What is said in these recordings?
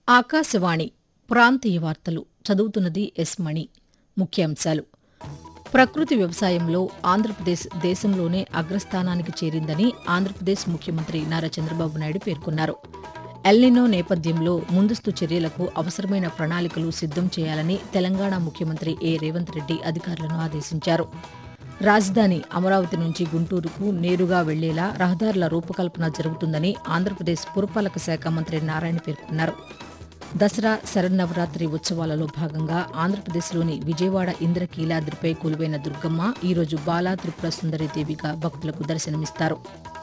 ఆకాశవాణి ప్రాంతీయ వార్తలు చదువుతున్నది ఎస్ మణి ముఖ్యాంశాలు ప్రకృతి వ్యవసాయంలో ఆంధ్రప్రదేశ్ దేశంలోనే అగ్రస్థానానికి చేరిందని ఆంధ్రప్రదేశ్ ముఖ్యమంత్రి నారా చంద్రబాబు నాయుడు పేర్కొన్నారు ఎల్నినో నేపథ్యంలో ముందస్తు చర్యలకు అవసరమైన ప్రణాళికలు సిద్దం చేయాలని తెలంగాణ ముఖ్యమంత్రి ఏ రేవంత్ రెడ్డి అధికారులను ఆదేశించారు రాజధాని అమరావతి నుంచి గుంటూరుకు నేరుగా వెళ్లేలా రహదారుల రూపకల్పన జరుగుతుందని ఆంధ్రప్రదేశ్ పురపాలక శాఖ మంత్రి నారాయణ పేర్కొన్నారు దసరా శరన్నవరాత్రి ఉత్సవాలలో భాగంగా ఆంధ్రప్రదేశ్లోని విజయవాడ ఇంద్రకీలాద్రిపై కొలువైన దుర్గమ్మ ఈరోజు బాలా త్రిపుర సుందరి దేవిగా భక్తులకు దర్శనమిస్తారు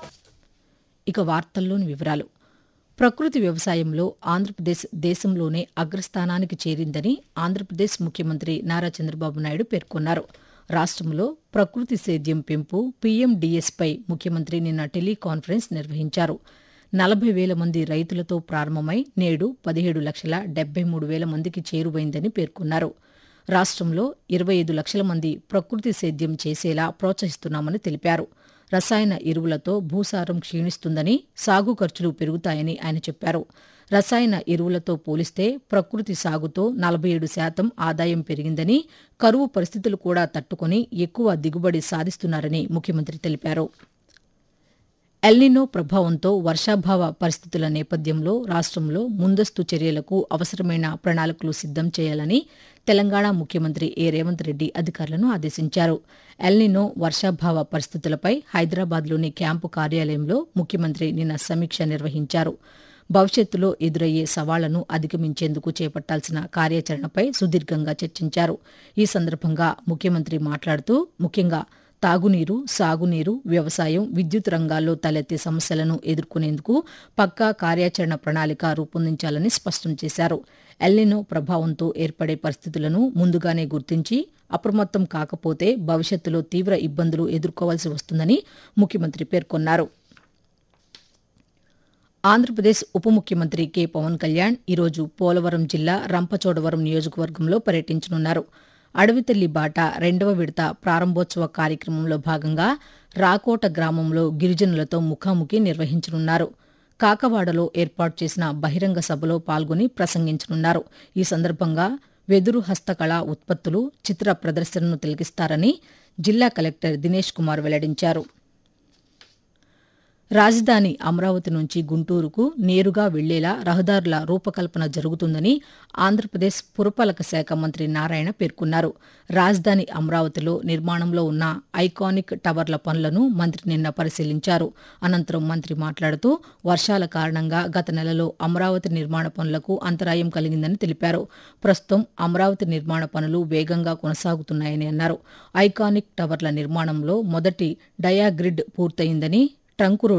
ఇక వార్తల్లోని వివరాలు ప్రకృతి వ్యవసాయంలో ఆంధ్రప్రదేశ్ దేశంలోనే అగ్రస్థానానికి చేరిందని ఆంధ్రప్రదేశ్ ముఖ్యమంత్రి నారా చంద్రబాబు నాయుడు పేర్కొన్నారు రాష్ట్రంలో ప్రకృతి సేద్యం పెంపు పీఎండీఎస్పై ముఖ్యమంత్రి నిన్న టెలికాన్ఫరెన్స్ నిర్వహించారు నలభై వేల మంది రైతులతో ప్రారంభమై నేడు పదిహేడు లక్షల డెబ్బై మూడు వేల మందికి చేరువైందని పేర్కొన్నారు రాష్ట్రంలో ఇరవై ఐదు లక్షల మంది ప్రకృతి సేద్యం చేసేలా ప్రోత్సహిస్తున్నామని తెలిపారు రసాయన ఎరువులతో భూసారం క్షీణిస్తుందని సాగు ఖర్చులు పెరుగుతాయని ఆయన చెప్పారు రసాయన ఎరువులతో పోలిస్తే ప్రకృతి సాగుతో నలభై ఏడు శాతం ఆదాయం పెరిగిందని కరువు పరిస్థితులు కూడా తట్టుకుని ఎక్కువ దిగుబడి సాధిస్తున్నారని ముఖ్యమంత్రి తెలిపారు ఎల్నినో ప్రభావంతో వర్షాభావ పరిస్థితుల నేపథ్యంలో రాష్ట్రంలో ముందస్తు చర్యలకు అవసరమైన ప్రణాళికలు సిద్దం చేయాలని తెలంగాణ ముఖ్యమంత్రి ఏ రేవంత్ రెడ్డి అధికారులను ఆదేశించారు ఎల్నినో వర్షాభావ పరిస్థితులపై హైదరాబాద్లోని క్యాంపు కార్యాలయంలో ముఖ్యమంత్రి నిన్న సమీక్ష నిర్వహించారు భవిష్యత్తులో ఎదురయ్యే సవాళ్లను అధిగమించేందుకు చేపట్టాల్సిన కార్యాచరణపై సుదీర్ఘంగా చర్చించారు ఈ సందర్భంగా ముఖ్యమంత్రి మాట్లాడుతూ ముఖ్యంగా తాగునీరు సాగునీరు వ్యవసాయం విద్యుత్ రంగాల్లో తలెత్తే సమస్యలను ఎదుర్కొనేందుకు పక్కా కార్యాచరణ ప్రణాళిక రూపొందించాలని స్పష్టం చేశారు ఎల్నినో ప్రభావంతో ఏర్పడే పరిస్థితులను ముందుగానే గుర్తించి అప్రమత్తం కాకపోతే భవిష్యత్తులో తీవ్ర ఇబ్బందులు ఎదుర్కోవాల్సి వస్తుందని ముఖ్యమంత్రి పేర్కొన్నారు ఆంధ్రప్రదేశ్ ఉప ముఖ్యమంత్రి కె పవన్ కళ్యాణ్ ఈరోజు పోలవరం జిల్లా రంపచోడవరం నియోజకవర్గంలో పర్యటించనున్నారు అడవితల్లి బాట రెండవ విడత ప్రారంభోత్సవ కార్యక్రమంలో భాగంగా రాకోట గ్రామంలో గిరిజనులతో ముఖాముఖి నిర్వహించనున్నారు కాకవాడలో ఏర్పాటు చేసిన బహిరంగ సభలో పాల్గొని ప్రసంగించనున్నారు ఈ సందర్భంగా వెదురు హస్తకళ ఉత్పత్తులు చిత్ర ప్రదర్శనను తిలకిస్తారని జిల్లా కలెక్టర్ దినేష్ కుమార్ వెల్లడించారు రాజధాని అమరావతి నుంచి గుంటూరుకు నేరుగా వెళ్లేలా రహదారుల రూపకల్పన జరుగుతుందని ఆంధ్రప్రదేశ్ పురపాలక శాఖ మంత్రి నారాయణ పేర్కొన్నారు రాజధాని అమరావతిలో నిర్మాణంలో ఉన్న ఐకానిక్ టవర్ల పనులను మంత్రి నిన్న పరిశీలించారు అనంతరం మంత్రి మాట్లాడుతూ వర్షాల కారణంగా గత నెలలో అమరావతి నిర్మాణ పనులకు అంతరాయం కలిగిందని తెలిపారు ప్రస్తుతం అమరావతి నిర్మాణ పనులు వేగంగా కొనసాగుతున్నాయని అన్నారు ఐకానిక్ టవర్ల నిర్మాణంలో మొదటి డయాగ్రిడ్ పూర్తయిందని ట్రంక్ రోడ్